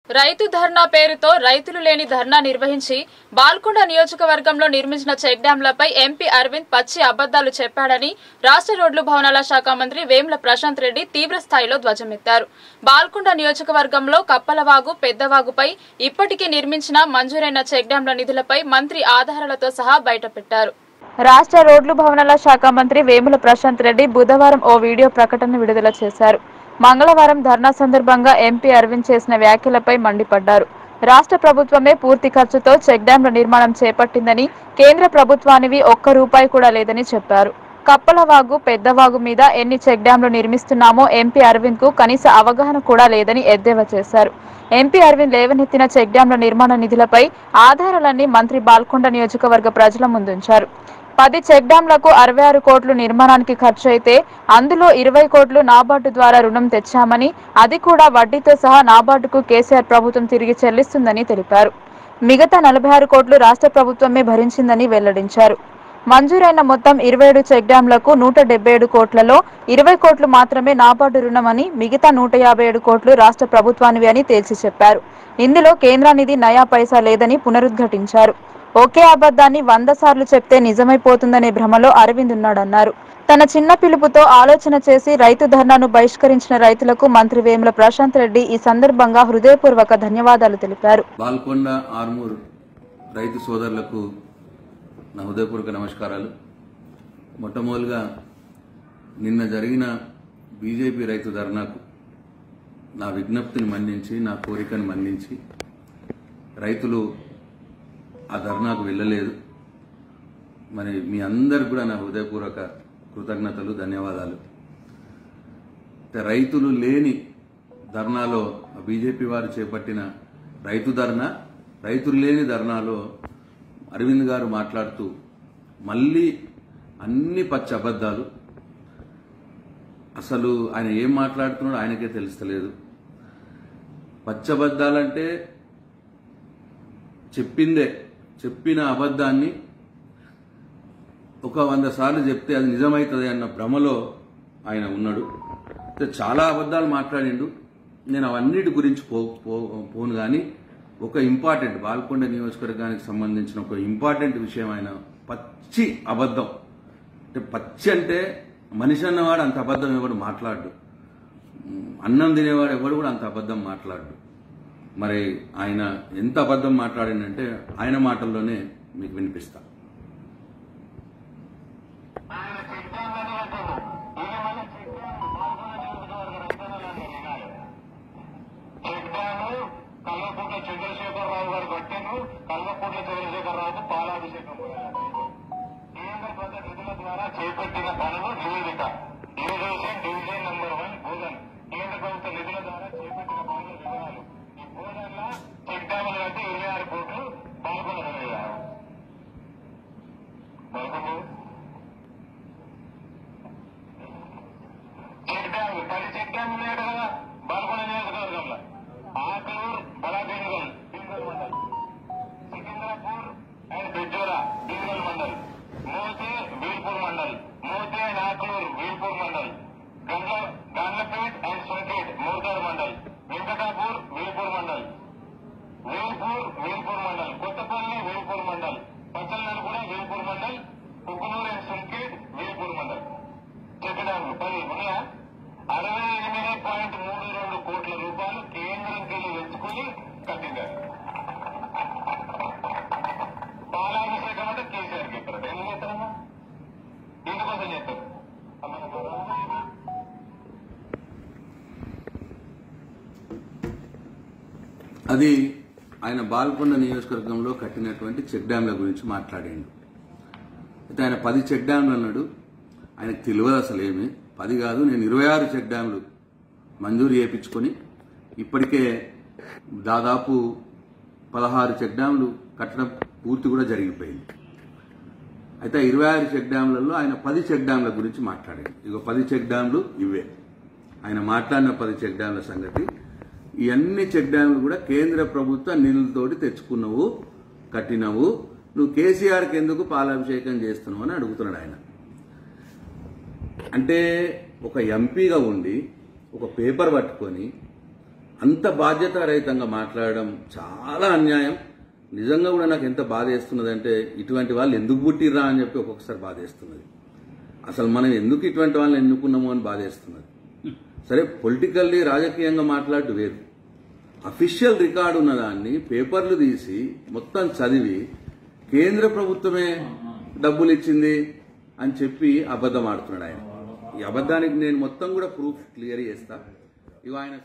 రైతు ధర్నా పేరుతో రైతులు లేని ధర్నా నిర్వహించి బాల్కొండ నియోజకవర్గంలో నిర్మించిన చెక్ డ్యాంలపై ఎంపీ అరవింద్ పచ్చి అబద్దాలు చెప్పాడని రాష్ట్ర రోడ్లు భవనాల శాఖ మంత్రి వేముల ప్రశాంత్ రెడ్డి తీవ్ర స్థాయిలో ధ్వజమెత్తారు బాల్కొండ నియోజకవర్గంలో కప్పలవాగు పెద్దవాగుపై ఇప్పటికే నిర్మించిన మంజూరైన చెక్ డ్యాంల నిధులపై మంత్రి ఆధారాలతో సహా బయటపెట్టారు రాష్ట్ర రోడ్లు భవనాల శాఖ మంత్రి వేముల ప్రశాంత్ రెడ్డి బుధవారం ఓ వీడియో ప్రకటన విడుదల చేశారు మంగళవారం ధర్నా సందర్భంగా ఎంపీ అరవింద్ చేసిన వ్యాఖ్యలపై మండిపడ్డారు రాష్ట్ర ప్రభుత్వమే పూర్తి ఖర్చుతో చెక్ డ్యాంల నిర్మాణం చేపట్టిందని కేంద్ర ప్రభుత్వానివి ఒక్క రూపాయి కూడా లేదని చెప్పారు కప్పలవాగు పెద్దవాగు మీద ఎన్ని చెక్ డ్యాంలు నిర్మిస్తున్నామో ఎంపీ అరవింద్ కు కనీస అవగాహన కూడా లేదని ఎద్దేవా చేశారు ఎంపీ అరవింద్ లేవనెత్తిన చెక్ డ్యాంల నిర్మాణ నిధులపై ఆధారాలన్నీ మంత్రి బాల్కొండ నియోజకవర్గ ప్రజల ముందుంచారు పది చెక్ డ్యాంలకు అరవై ఆరు కోట్లు నిర్మాణానికి ఖర్చు అయితే అందులో ఇరవై కోట్లు నాబార్డు ద్వారా రుణం తెచ్చామని అది కూడా వడ్డీతో సహా నాబార్డుకు కేసీఆర్ ప్రభుత్వం తిరిగి చెల్లిస్తుందని తెలిపారు మిగతా నలభై ఆరు కోట్లు రాష్ట్ర ప్రభుత్వమే భరించిందని వెల్లడించారు మంజూరైన మొత్తం ఇరవై ఏడు చెక్ డ్యాంలకు నూట డెబ్బై ఏడు కోట్లలో ఇరవై కోట్లు మాత్రమే నాబార్డు రుణమని మిగతా నూట యాభై ఏడు కోట్లు రాష్ట్ర ప్రభుత్వానివి అని తేల్చి చెప్పారు ఇందులో కేంద్రానిధి నయా పైసా లేదని పునరుద్ఘాటించారు ఒకే అబద్ధాన్ని వంద సార్లు చెప్తే నిజమైపోతుందనే భ్రమలో అరవింద్ ఉన్నాడన్నారు తన చిన్న పిలుపుతో ఆలోచన చేసి రైతు ధర్నాను బహిష్కరించిన రైతులకు మంత్రి వేముల ప్రశాంత్ రెడ్డి ఈ సందర్భంగా హృదయపూర్వక ధన్యవాదాలు తెలిపారు బాల్కొండ ఆర్మూర్ రైతు సోదరులకు నా హృదయపూర్వక నమస్కారాలు మొట్టమొదలుగా నిన్న జరిగిన బీజేపీ రైతు ధర్నాకు నా విజ్ఞప్తిని మన్నించి నా కోరికను మన్నించి రైతులు ఆ ధర్నాకు వెళ్ళలేదు మరి మీ అందరికి కూడా నా హృదయపూర్వక కృతజ్ఞతలు ధన్యవాదాలు అయితే రైతులు లేని ధర్నాలో బీజేపీ వారు చేపట్టిన రైతు ధర్నా రైతులు లేని ధర్నాలో అరవింద్ గారు మాట్లాడుతూ మళ్ళీ అన్ని పచ్చి అబద్ధాలు అసలు ఆయన ఏం మాట్లాడుతున్నాడో ఆయనకే తెలుస్తలేదు పచ్చబద్దాలంటే చెప్పిందే చెప్పిన అబద్ధాన్ని ఒక వంద సార్లు చెప్తే అది నిజమవుతుంది అన్న భ్రమలో ఆయన ఉన్నాడు అయితే చాలా అబద్ధాలు మాట్లాడిండు నేను అవన్నిటి గురించి పో పో- పోను కానీ ఒక ఇంపార్టెంట్ బాల్కొండ నియోజకవర్గానికి సంబంధించిన ఒక ఇంపార్టెంట్ విషయం ఆయన పచ్చి అబద్ధం అంటే పచ్చి అంటే మనిషి అన్నవాడు అంత అబద్ధం ఎవడు మాట్లాడు అన్నం తినేవాడు ఎవడు కూడా అంత అబద్ధం మాట్లాడు మరి ఆయన ఎంత అబద్ధం మాట్లాడిందంటే ఆయన మాటల్లోనే మీకు వినిపిస్తా ఆయన సిద్ధాంతాన్ని కట్టారు ఈయన మళ్ళీ సిద్ధాంతం పాల్గొన్న నియోజకవర్గ రైతన్నలని వినాలి సిద్ధాంతం కల్వకుంట్ల చంద్రశేఖరరావు గారు కట్టారు కల్వకుంట్ల చంద్రశేఖరరావుకు పాలాభిషేకం పోయారు. కేంద్ర ప్రభుత్వ నిధుల ద్వారా చేపట్టిన పనులు నివేదిక ఇరిగేషన్ డివిజన్ నంబర్ వన్ భూజన్ కేంద్ర ప్రభుత్వ నిధుల ద్వారా చేపట్టిన పనుల వివరాలు ఈ భూజన్ల చెక్ డ్యాములు కట్టి ఇరవై ఆరు కోట్లు పాల్గొన జరిగారు చెక్ డ్యాములు పది చెక్ డ్యాములు ఉన్నాయి కదా బాల్కొండ నియోజకవర్గంలో Akaluru Balabenugal Dingal mandal Sikindrapur and Bejjora Dingal mandal Mothe Velpur mandal Mothe and Akaluru Velpur mandal Gandla Gandlapet and Sonket Mordar mandal Venkatapur Velpur mandal Velpur Velpur mandal Kothapalli Velpur mandal Pachalanaguda Velpur mandal Kukunuru and Sunket Velpur mandal చెప్పినాము పది ఉన్నాయా అరవై ఎనిమిది పాయింట్ మూడు రెండు కోట్ల రూపాయలు కేంద్రంకి వెళ్ళి తెచ్చుకుని కట్టిండారు పాలాభిషేకం అంటే కేసీఆర్ చెప్పారు ఏం చేస్తారమ్మా ఇందుకోసం చేస్తారు అది ఆయన బాల్కొండ నియోజకవర్గంలో కట్టినటువంటి చెక్ డ్యాంల గురించి మాట్లాడాడు అయితే ఆయన పది చెక్ డ్యాంలు అన్నాడు ఆయనకు తెలియదు అసలు ఏమి పది కాదు నేను ఇరవై ఆరు చెక్ డ్యాంలు మంజూరు చేయించుకొని ఇప్పటికే దాదాపు పదహారు చెక్ డ్యాంలు కట్టడం పూర్తి కూడా జరిగిపోయింది అయితే ఆ ఇరవై ఆరు చెక్ డ్యాంలలో ఆయన పది చెక్ డ్యాంల గురించి మాట్లాడాడు ఇగో పది చెక్ డ్యాంలు ఇవే ఆయన మాట్లాడిన పది చెక్ డ్యాంల సంగతి ఈ అన్ని చెక్ డ్యాంలు కూడా కేంద్ర ప్రభుత్వ నిధులతోటి తెచ్చుకున్నావు కట్టినవు నువ్వు కేసీఆర్కి ఎందుకు పాలాభిషేకం చేస్తున్నావు అని అడుగుతున్నాడు ఆయన అంటే ఒక ఎంపీగా ఉండి ఒక పేపర్ పట్టుకొని అంత బాధ్యతారహితంగా మాట్లాడడం చాలా అన్యాయం నిజంగా కూడా నాకు ఎంత బాధ వేస్తున్నదంటే ఇటువంటి వాళ్ళు ఎందుకు పుట్టిర్రా అని చెప్పి ఒక్కొక్కసారి బాధ వేస్తున్నది అసలు మనం ఎందుకు ఇటువంటి వాళ్ళని ఎన్నుకున్నాము అని బాధేస్తున్నది సరే పొలిటికల్లీ రాజకీయంగా మాట్లాడు వేరు అఫీషియల్ రికార్డు ఉన్నదాన్ని పేపర్లు తీసి మొత్తం చదివి కేంద్ర ప్రభుత్వమే డబ్బులు ఇచ్చింది అని చెప్పి అబద్ధం ఆడుతున్నాడు ఆయన ఈ అబద్ధానికి నేను మొత్తం కూడా ప్రూఫ్ క్లియర్ చేస్తా ఇవి ఆయన